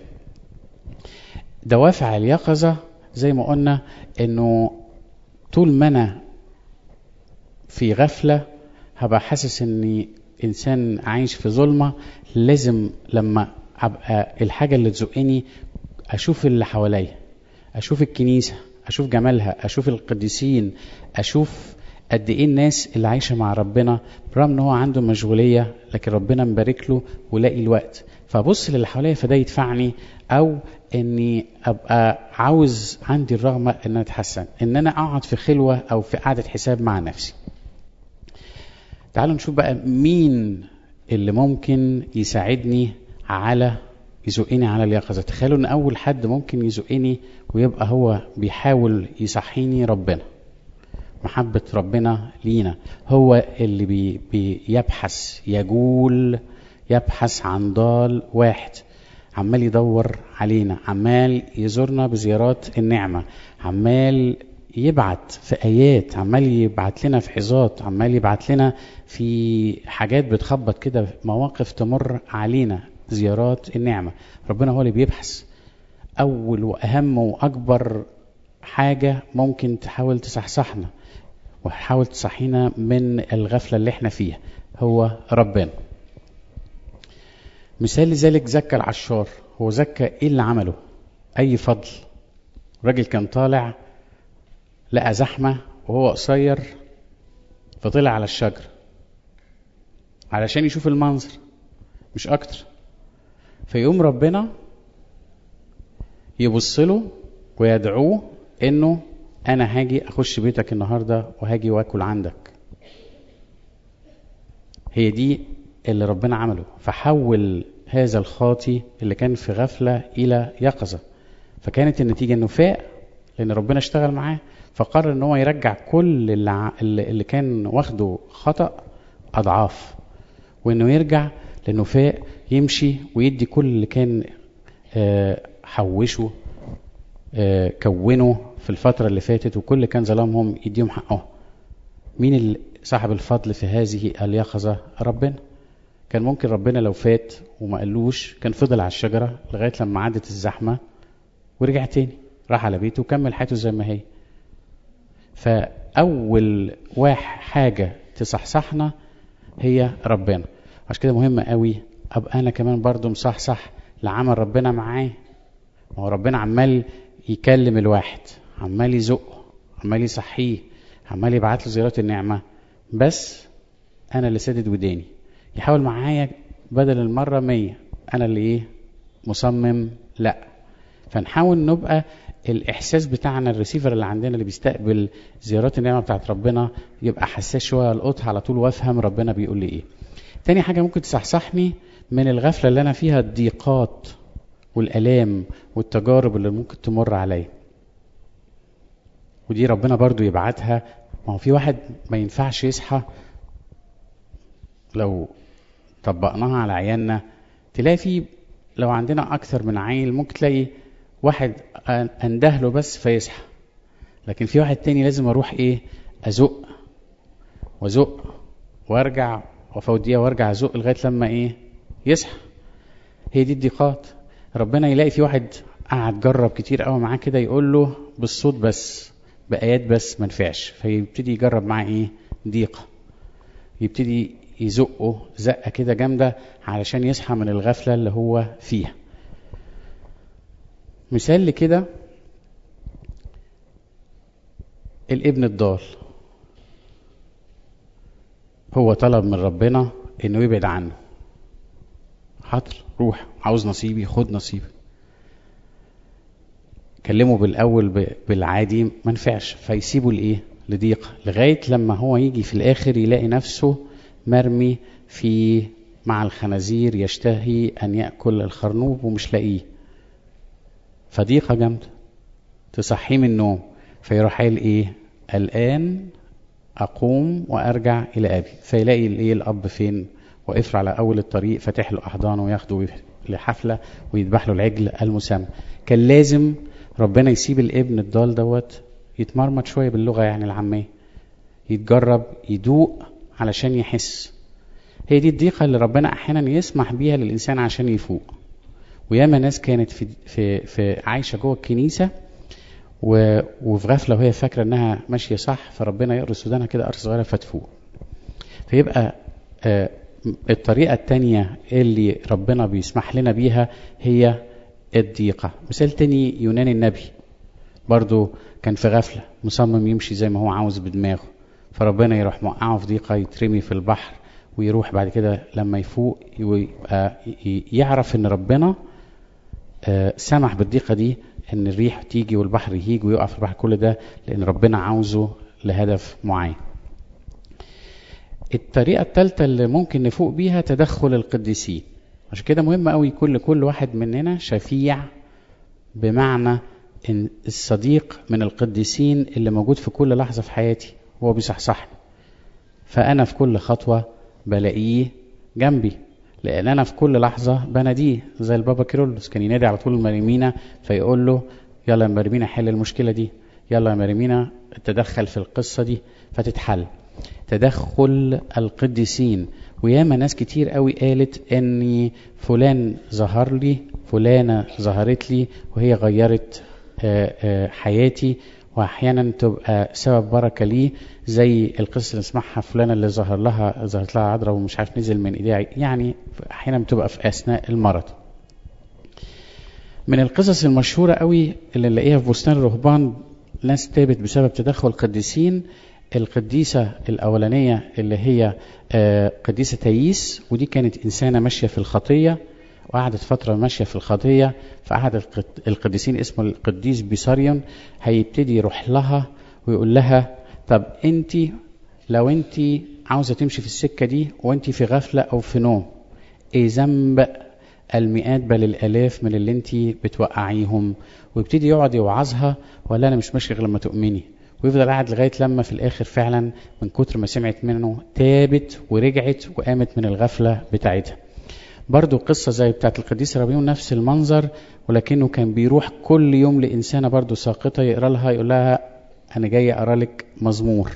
S1: دوافع اليقظه زي ما قلنا انه طول ما انا في غفله هبقى حاسس اني انسان عايش في ظلمه لازم لما ابقى الحاجه اللي تزقني اشوف اللي حواليا اشوف الكنيسه اشوف جمالها اشوف القديسين اشوف قد ايه الناس اللي عايشه مع ربنا برغم ان هو عنده مشغوليه لكن ربنا مبارك له ولاقي الوقت فابص للي حواليا فده يدفعني او اني ابقى عاوز عندي الرغبه ان انا اتحسن ان انا اقعد في خلوه او في قعده حساب مع نفسي تعالوا نشوف بقى مين اللي ممكن يساعدني على يزقني على اليقظة تخيلوا ان اول حد ممكن يزقني ويبقى هو بيحاول يصحيني ربنا محبة ربنا لينا هو اللي بي بيبحث يجول يبحث عن ضال واحد عمال يدور علينا عمال يزورنا بزيارات النعمة عمال يبعت في آيات عمال يبعت لنا في حظات عمال يبعت لنا في حاجات بتخبط كده مواقف تمر علينا زيارات النعمة ربنا هو اللي بيبحث أول وأهم وأكبر حاجة ممكن تحاول تصحصحنا وتحاول تصحينا من الغفلة اللي احنا فيها هو ربنا مثال لذلك زكى العشار هو زكى ايه اللي عمله اي فضل الراجل كان طالع لقى زحمة وهو قصير فطلع على الشجر علشان يشوف المنظر مش اكتر فيقوم ربنا يبص له ويدعوه انه انا هاجي اخش بيتك النهارده وهاجي واكل عندك هي دي اللي ربنا عمله فحول هذا الخاطي اللي كان في غفله الى يقظه فكانت النتيجه انه فاق لان ربنا اشتغل معاه فقرر ان هو يرجع كل اللي, ع- اللي اللي كان واخده خطا اضعاف وانه يرجع لانه فاق يمشي ويدي كل اللي كان آه، حوشه آه، كونه في الفترة اللي فاتت وكل اللي كان ظلمهم يديهم حقهم مين اللي صاحب الفضل في هذه اليقظة ربنا كان ممكن ربنا لو فات وما قالوش كان فضل على الشجرة لغاية لما عدت الزحمة ورجع تاني راح على بيته وكمل حياته زي ما هي فأول واحد حاجة تصحصحنا هي ربنا عشان كده مهم قوي ابقى انا كمان برضو مصحصح لعمل ربنا معاه ما هو ربنا عمال يكلم الواحد عمال يزقه عمال يصحيه عمال يبعت له زيارات النعمه بس انا اللي سادد وداني يحاول معايا بدل المره مية انا اللي ايه مصمم لا فنحاول نبقى الاحساس بتاعنا الريسيفر اللي عندنا اللي بيستقبل زيارات النعمه بتاعت ربنا يبقى حساس شويه القطها على طول وافهم ربنا بيقول لي ايه تاني حاجه ممكن تصحصحني من الغفله اللي انا فيها الضيقات والالام والتجارب اللي ممكن تمر عليا ودي ربنا برضو يبعتها ما هو في واحد ما ينفعش يصحى لو طبقناها على عيالنا تلاقي في لو عندنا اكثر من عيل ممكن تلاقي واحد اندهله بس فيصحى لكن في واحد تاني لازم اروح ايه ازق وازق وارجع وافوت دقيقه وارجع ازق لغايه لما ايه يصحى هي دي الضيقات ربنا يلاقي في واحد قعد جرب كتير قوي معاه كده يقول له بالصوت بس بايات بس ما نفعش فيبتدي يجرب معاه ايه ضيقه يبتدي يزقه زقه كده جامده علشان يصحى من الغفله اللي هو فيها مثال لكده الابن الضال هو طلب من ربنا انه يبعد عنه حاضر روح عاوز نصيبي خد نصيبي كلمه بالاول بالعادي ما نفعش فيسيبه لايه لضيق لغايه لما هو يجي في الاخر يلاقي نفسه مرمي في مع الخنازير يشتهي ان ياكل الخرنوب ومش لاقيه فضيقه جامده تصحيه من النوم فيروح قايل ايه الان اقوم وارجع الى ابي فيلاقي الايه الاب فين واقف على اول الطريق فاتح له احضانه وياخده لحفله ويذبح له العجل المسمى كان لازم ربنا يسيب الابن الضال دوت يتمرمط شويه باللغه يعني العاميه يتجرب يدوق علشان يحس هي دي الضيقه اللي ربنا احيانا يسمح بيها للانسان عشان يفوق وياما ناس كانت في في في عايشه جوه الكنيسه و... وفي غفله وهي فاكره انها ماشيه صح فربنا يقرص ودانها كده قرص صغيره فتفوق فيبقى آه الطريقه الثانيه اللي ربنا بيسمح لنا بيها هي الضيقه مثال تاني يونان النبي برضو كان في غفله مصمم يمشي زي ما هو عاوز بدماغه فربنا يروح موقعه في ضيقه يترمي في البحر ويروح بعد كده لما يفوق ويبقى يعرف ان ربنا آه سمح بالضيقه دي ان الريح تيجي والبحر يهيج ويقع في البحر كل ده لان ربنا عاوزه لهدف معين الطريقه الثالثه اللي ممكن نفوق بيها تدخل القديسين عشان كده مهم قوي يكون لكل واحد مننا شفيع بمعنى ان الصديق من القديسين اللي موجود في كل لحظه في حياتي وهو بيصحصحني فأنا في كل خطوة بلاقيه جنبي لأن أنا في كل لحظة بناديه زي البابا كيرلس كان ينادي على طول مريمينا فيقول له يلا يا مريمينا حل المشكلة دي يلا يا مريمينا تدخل في القصة دي فتتحل تدخل القديسين وياما ناس كتير قوي قالت ان فلان ظهر لي فلانة ظهرت لي وهي غيرت حياتي واحيانا تبقى سبب بركه ليه زي القصه اللي نسمعها فلانه اللي ظهر لها ظهرت لها عذراء ومش عارف نزل من ايديها يعني احيانا بتبقى في اثناء المرض من القصص المشهوره قوي اللي نلاقيها في بستان الرهبان ناس تابت بسبب تدخل القديسين القديسة الأولانية اللي هي قديسة تاييس ودي كانت إنسانة ماشية في الخطية وقعدت فترة ماشية في الخطية فقعد القديسين اسمه القديس بيساريون هيبتدي يروح لها ويقول لها طب انت لو انت عاوزة تمشي في السكة دي وانت في غفلة او في نوم ايه ذنب المئات بل الالاف من اللي انت بتوقعيهم ويبتدي يقعد يوعظها ولا انا مش ماشي غير لما تؤمني ويفضل قاعد لغايه لما في الاخر فعلا من كتر ما سمعت منه تابت ورجعت وقامت من الغفله بتاعتها برضو قصة زي بتاعت القديس رابيون نفس المنظر ولكنه كان بيروح كل يوم لإنسانة برضو ساقطة يقرأ لها يقول لها أنا جاي أقرأ لك مزمور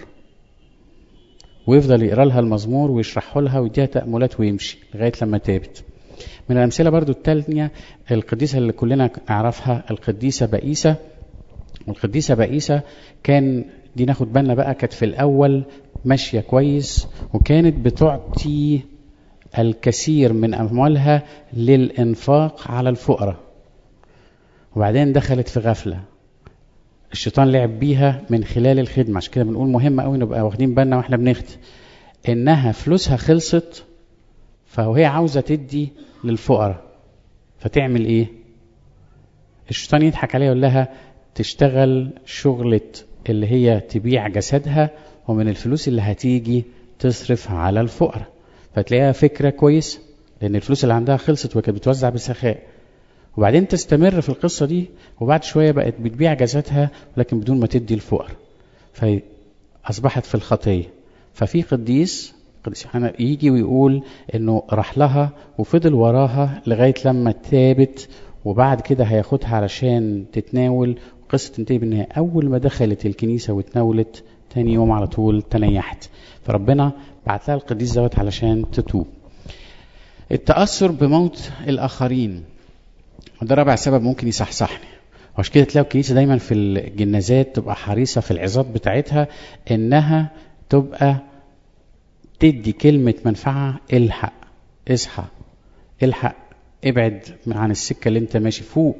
S1: ويفضل يقرأ لها المزمور ويشرحه لها ويديها تأملات ويمشي لغاية لما تابت من الأمثلة برضو التانية القديسة اللي كلنا نعرفها القديسة بائسة والقديسة بائسة كان دي ناخد بالنا بقى كانت في الأول ماشية كويس وكانت بتعطي الكثير من أموالها للإنفاق على الفقراء وبعدين دخلت في غفلة الشيطان لعب بيها من خلال الخدمة عشان كده بنقول مهم قوي نبقى واخدين بالنا واحنا بنخدم إنها فلوسها خلصت فهي عاوزة تدي للفقراء فتعمل إيه؟ الشيطان يضحك عليها يقول لها تشتغل شغلة اللي هي تبيع جسدها ومن الفلوس اللي هتيجي تصرف على الفقراء فتلاقيها فكرة كويسة لأن الفلوس اللي عندها خلصت وكانت بتوزع بسخاء وبعدين تستمر في القصة دي وبعد شوية بقت بتبيع جسدها ولكن بدون ما تدي الفقر فأصبحت في الخطية ففي قديس قديس يوحنا يجي ويقول انه راح لها وفضل وراها لغايه لما تابت وبعد كده هياخدها علشان تتناول وقصه تنتهي بان هي اول ما دخلت الكنيسه واتناولت تاني يوم على طول تنيحت فربنا بعت لها القديس دوت علشان تتوب التاثر بموت الاخرين وده رابع سبب ممكن يصحصحني وعشان كده تلاقوا الكنيسه دايما في الجنازات تبقى حريصه في العظات بتاعتها انها تبقى تدي كلمة منفعة الحق اصحى الحق ابعد عن السكة اللي انت ماشي فوق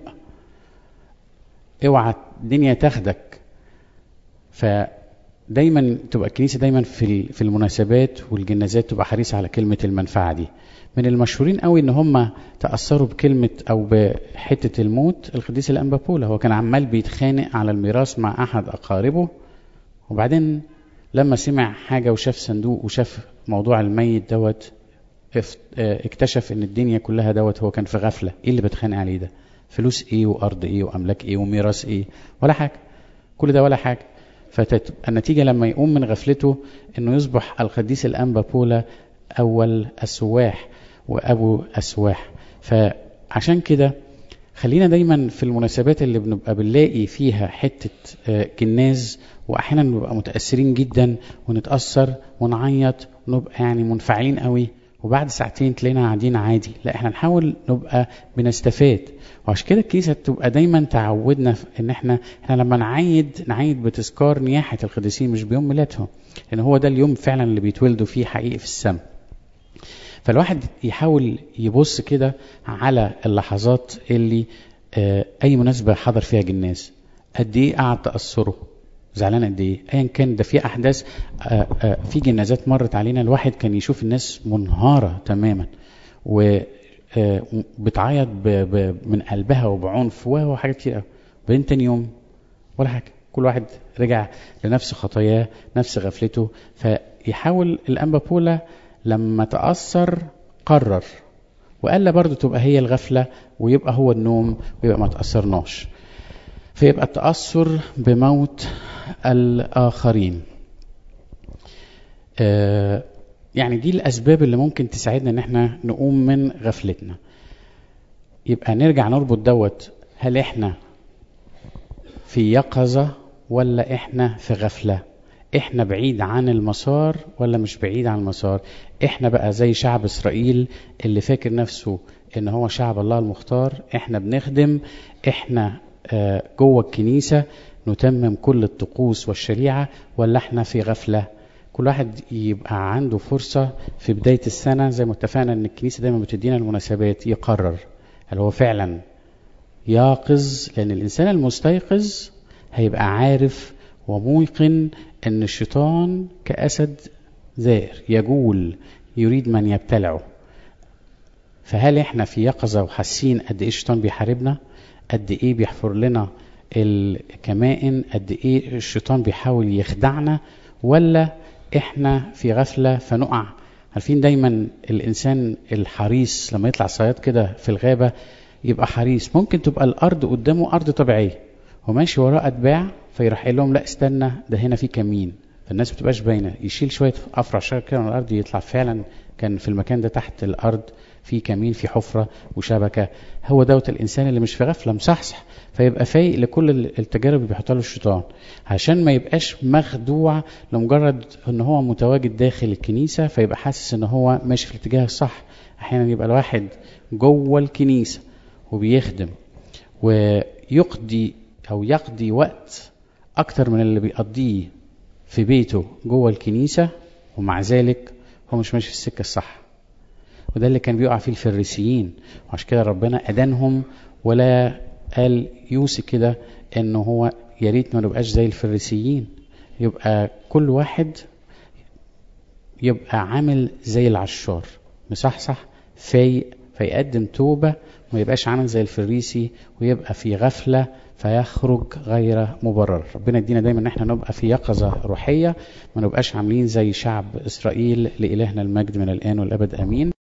S1: اوعى الدنيا تاخدك فدايما تبقى الكنيسة دايما في في المناسبات والجنازات تبقى حريصة على كلمة المنفعة دي من المشهورين قوي ان هم تأثروا بكلمة او بحتة الموت القديس الانبابولا هو كان عمال بيتخانق على الميراث مع احد اقاربه وبعدين لما سمع حاجة وشاف صندوق وشاف موضوع الميت دوت اكتشف ان الدنيا كلها دوت هو كان في غفلة ايه اللي بتخانق عليه ده فلوس ايه وارض ايه واملاك ايه وميراث ايه ولا حاجة كل ده ولا حاجة فالنتيجة لما يقوم من غفلته انه يصبح القديس الانبا بولا اول السواح وابو السواح فعشان كده خلينا دايما في المناسبات اللي بنبقى بنلاقي فيها حتة جناز واحيانا بنبقى متاثرين جدا ونتاثر ونعيط ونبقى يعني منفعلين قوي وبعد ساعتين تلاقينا قاعدين عادي لا احنا نحاول نبقى بنستفاد وعشان كده الكنيسه تبقى دايما تعودنا ان احنا احنا لما نعيد نعيد بتذكار نياحه القديسين مش بيوم ميلادهم لان هو ده اليوم فعلا اللي بيتولدوا فيه حقيقي في السماء فالواحد يحاول يبص كده على اللحظات اللي اه اي مناسبه حضر فيها جناز قد ايه قعد تاثره زعلان قد ايه ايا كان ده في احداث آآ آآ في جنازات مرت علينا الواحد كان يشوف الناس منهاره تماما وبتعيط من قلبها وبعنف وحاجات كتير قوي بعدين تاني يوم ولا حاجه كل واحد رجع لنفس خطاياه نفس غفلته فيحاول الانبا بولا لما تاثر قرر وقال برضه تبقى هي الغفله ويبقى هو النوم ويبقى ما تاثرناش فيبقى التأثر بموت الآخرين آه يعني دي الاسباب اللي ممكن تساعدنا ان احنا نقوم من غفلتنا يبقى نرجع نربط دوت هل احنا في يقظة ولا احنا في غفلة احنا بعيد عن المسار ولا مش بعيد عن المسار احنا بقى زي شعب اسرائيل اللي فاكر نفسه ان هو شعب الله المختار احنا بنخدم احنا آه جوه الكنيسة نتمم كل الطقوس والشريعة ولا احنا في غفلة كل واحد يبقى عنده فرصة في بداية السنة زي ما اتفقنا ان الكنيسة دايما بتدينا المناسبات يقرر هل هو فعلا يقظ لان الانسان المستيقظ هيبقى عارف وموقن ان الشيطان كاسد زائر يجول يريد من يبتلعه فهل احنا في يقظه وحاسين قد ايه الشيطان بيحاربنا قد ايه بيحفر لنا الكمائن قد ايه الشيطان بيحاول يخدعنا ولا احنا في غفله فنقع عارفين دايما الانسان الحريص لما يطلع صياد كده في الغابه يبقى حريص ممكن تبقى الارض قدامه ارض طبيعيه وماشي وراه اتباع فيروح قايل لهم لا استنى ده هنا في كمين فالناس ما بتبقاش باينه يشيل شويه افرع شجر كده من الارض يطلع فعلا كان في المكان ده تحت الارض في كمين في حفره وشبكه هو دوت الانسان اللي مش في غفله مصحصح فيبقى فايق لكل التجارب اللي بيحطها له الشيطان عشان ما يبقاش مخدوع لمجرد ان هو متواجد داخل الكنيسه فيبقى حاسس ان هو ماشي في الاتجاه الصح احيانا يبقى الواحد جوه الكنيسه وبيخدم ويقضي او يقضي وقت اكتر من اللي بيقضيه في بيته جوه الكنيسه ومع ذلك هو مش ماشي في السكه الصح وده اللي كان بيقع فيه الفريسيين وعشان كده ربنا ادانهم ولا قال يوصي كده انه هو يا ريت ما نبقاش زي الفريسيين يبقى كل واحد يبقى عامل زي العشار مصحصح فايق فيقدم توبه وما يبقاش عامل زي الفريسي ويبقى في غفله فيخرج غير مبرر ربنا يدينا دايما ان احنا نبقى في يقظه روحيه ما نبقاش عاملين زي شعب اسرائيل لالهنا المجد من الان والابد امين